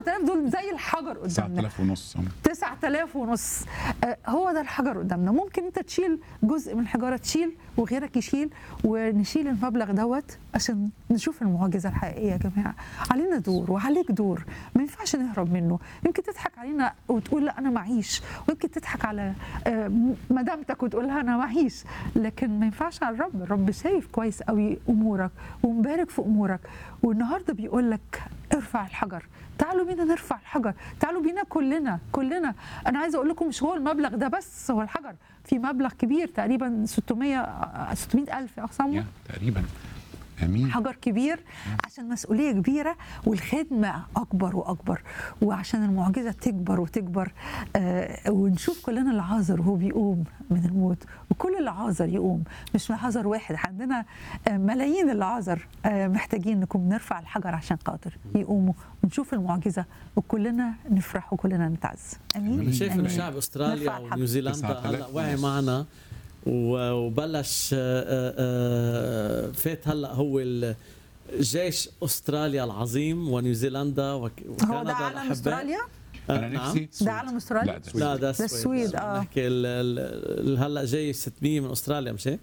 9000 دول زي الحجر قدامنا 9000 ونص 9000 ونص آه، هو ده الحجر قدامنا ممكن انت تشيل جزء من الحجاره تشيل وغيرك يشيل ونشيل المبلغ دوت عشان نشوف المعجزه الحقيقيه يا جماعه علينا دور وعليك دور ما ينفعش نهرب منه يمكن تضحك علينا وتقول لا انا معيش ويمكن تضحك على آه، مدامتك وتقول لها انا معيش لكن ما ينفعش على الرب الرب شايف كويس قوي امورك ومبارك في امورك والنهارده بيقول لك ارفع الحجر تعالوا بينا نرفع الحجر تعالوا بينا كلنا كلنا انا عايزه اقول لكم مش هو المبلغ ده بس هو الحجر في مبلغ كبير تقريبا 600 600 الف يا اقسام يا تقريبا امين حجر كبير عشان مسؤوليه كبيره والخدمه اكبر واكبر وعشان المعجزه تكبر وتكبر آه ونشوف كلنا العازر وهو بيقوم من الموت وكل العازر يقوم مش عازر واحد عندنا آه ملايين العازر آه محتاجين نكون نرفع الحجر عشان خاطر يقوموا ونشوف المعجزه وكلنا نفرح وكلنا نتعز امين انا شايف انه آمين. شعب استراليا نرفع الحجر. ونيوزيلندا 9000 هلا وعي ونص. معنا و- وبلش آه، آه، آه، فات هلا هو ال- جيش استراليا العظيم ونيوزيلندا وك- وكندا هو ده علم الأحباء. استراليا آه، انا نعم. نفسي ده علم استراليا لا ده سويد. لا ده السويد السويد، عم آه. نحكي ال- ال- ال- هلا جاي 600 من استراليا مش هيك؟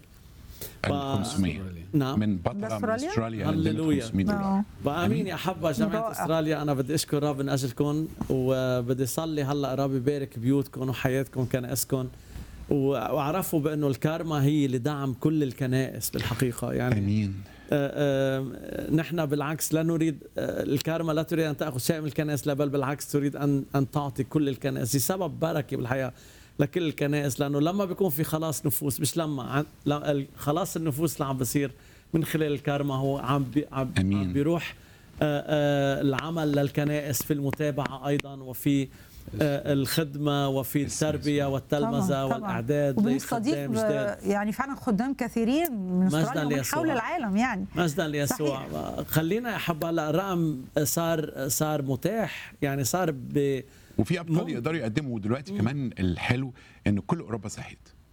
1500 نعم من ده بطلة من استراليا؟ استراليا هللويا. 500 دولار آه. بقى امين يا حبة جامعة رائع. استراليا انا بدي اشكر رب من اجلكم وبدي صلي هلا رب يبارك بيوتكم وحياتكم كنائسكم و- واعرفوا بانه الكارما هي لدعم كل الكنائس بالحقيقه يعني امين آه، آه، نحن بالعكس لا نريد آه، الكارما لا تريد ان تاخذ شيء من الكنائس لا بل بالعكس تريد ان ان تعطي كل الكنائس هي سبب بركه بالحياه لكل الكنائس لانه لما بيكون في خلاص نفوس مش لما عن- لا- ال- خلاص النفوس اللي عم بصير من خلال الكارما هو عم بي عم, أمين. عم بيروح آه، آه، العمل للكنائس في المتابعه ايضا وفي آه، الخدمه وفي التربيه والتلمذه طبعاً، طبعاً. والاعداد وبنستضيف لخدام جداد يعني فعلا خدام كثيرين من مجداً استراليا ومن ليسوع. حول العالم يعني مجدا ليسوع خلينا يا حبا هلا الرقم صار صار متاح يعني صار ب وفي ابطال مم. يقدروا يقدموا دلوقتي كمان الحلو ان كل اوروبا صحيت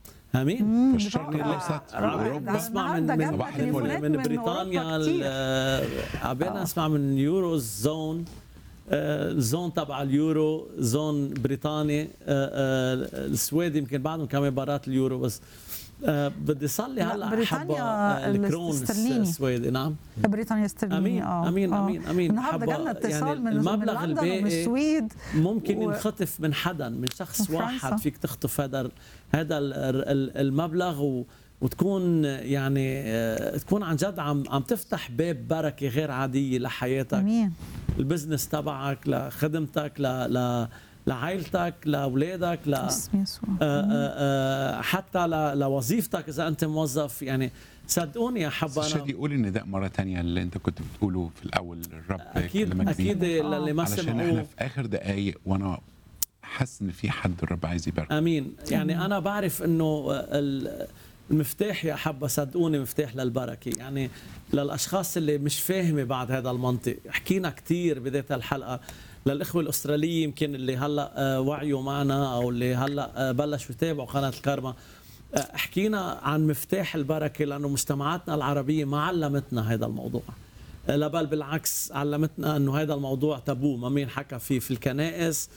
امين في الشرق رائع. الاوسط رائع. واوروبا بسمع من النهاردة من جالنا صباح تليفونات من, من من بريطانيا أوروبا كتير. ال- عبالنا اسمع من يورو زون آه، الزون تبع اليورو زون بريطاني آه، آه، السويد يمكن بعدهم كمان مباراه اليورو بس آه، بدي صلي لا، هلا بريطانيا حبا آه، الكرون الاسترليني. السويدي نعم بريطانيا استرليني امين اه امين آه. امين امين النهارده حبا جالنا اتصال يعني من المبلغ من لندن ومن الباقي السويد ممكن و- ينخطف من حدا من شخص من واحد فرنسا. فيك تخطف هذا ال- هذا ال- ال- المبلغ و وتكون يعني آه، تكون عن جد عم عم تفتح باب بركه غير عاديه لحياتك امين البزنس تبعك لخدمتك ل ل لعائلتك لاولادك ل باسم يسوع آه، آه، آه، حتى ل- لوظيفتك اذا انت موظف يعني صدقوني يا حبا شادي انا يقول ان ده مره تانية اللي انت كنت بتقوله في الاول الرب اكيد كلمك بيه. اكيد للي ما علشان سمعوه احنا في اخر دقايق وانا حاسس ان في حد الرب عايز يبارك امين يعني انا بعرف انه ال- المفتاح يا حبة صدقوني مفتاح للبركة يعني للأشخاص اللي مش فاهمة بعد هذا المنطق حكينا كتير بداية الحلقة للإخوة الأسترالية يمكن اللي هلأ آه، وعيوا معنا أو اللي هلأ آه، بلشوا يتابعوا قناة الكارما آه، حكينا عن مفتاح البركة لأنه مجتمعاتنا العربية ما علمتنا هذا الموضوع لا بل بالعكس علمتنا انه هذا الموضوع تابو ما مين حكى فيه في الكنائس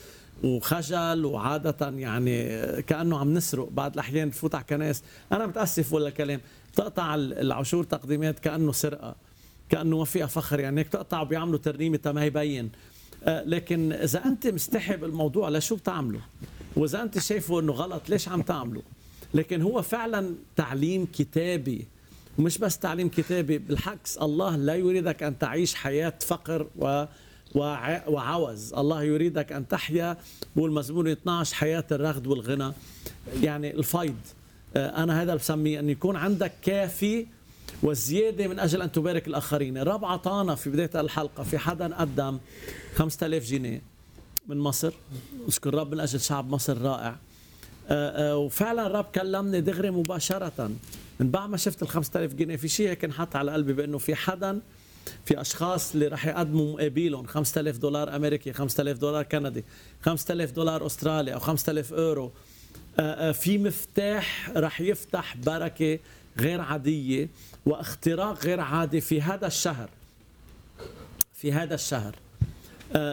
وخجل وعادة يعني كأنه عم نسرق بعض الأحيان تفوت على كنائس أنا متأسف ولا كلام تقطع العشور تقديمات كأنه سرقة كأنه ما فيها فخر يعني هيك تقطع بيعملوا ترنيمة ما يبين آه، لكن إذا أنت مستحي بالموضوع لشو بتعمله وإذا أنت شايفه أنه غلط ليش عم تعمله لكن هو فعلا تعليم كتابي ومش بس تعليم كتابي بالعكس الله لا يريدك ان تعيش حياه فقر و وع- وعوز الله يريدك ان تحيا بقول مزمور 12 حياه الرغد والغنى يعني الفيض آه، انا هذا بسميه ان يكون عندك كافي والزياده من اجل ان تبارك الاخرين الرب عطانا في بدايه الحلقه في حدا قدم 5000 جنيه من مصر اشكر الرب من اجل شعب مصر رائع آه، آه، وفعلا الرب كلمني دغري مباشرة من بعد ما شفت ال 5000 جنيه في شيء هيك انحط على قلبي بانه في حدا في اشخاص اللي رح يقدموا مقابلهم 5000 دولار امريكي 5000 دولار كندي 5000 دولار استرالي او 5000 اورو آه، آه، في مفتاح رح يفتح بركة غير عادية واختراق غير عادي في هذا الشهر في هذا الشهر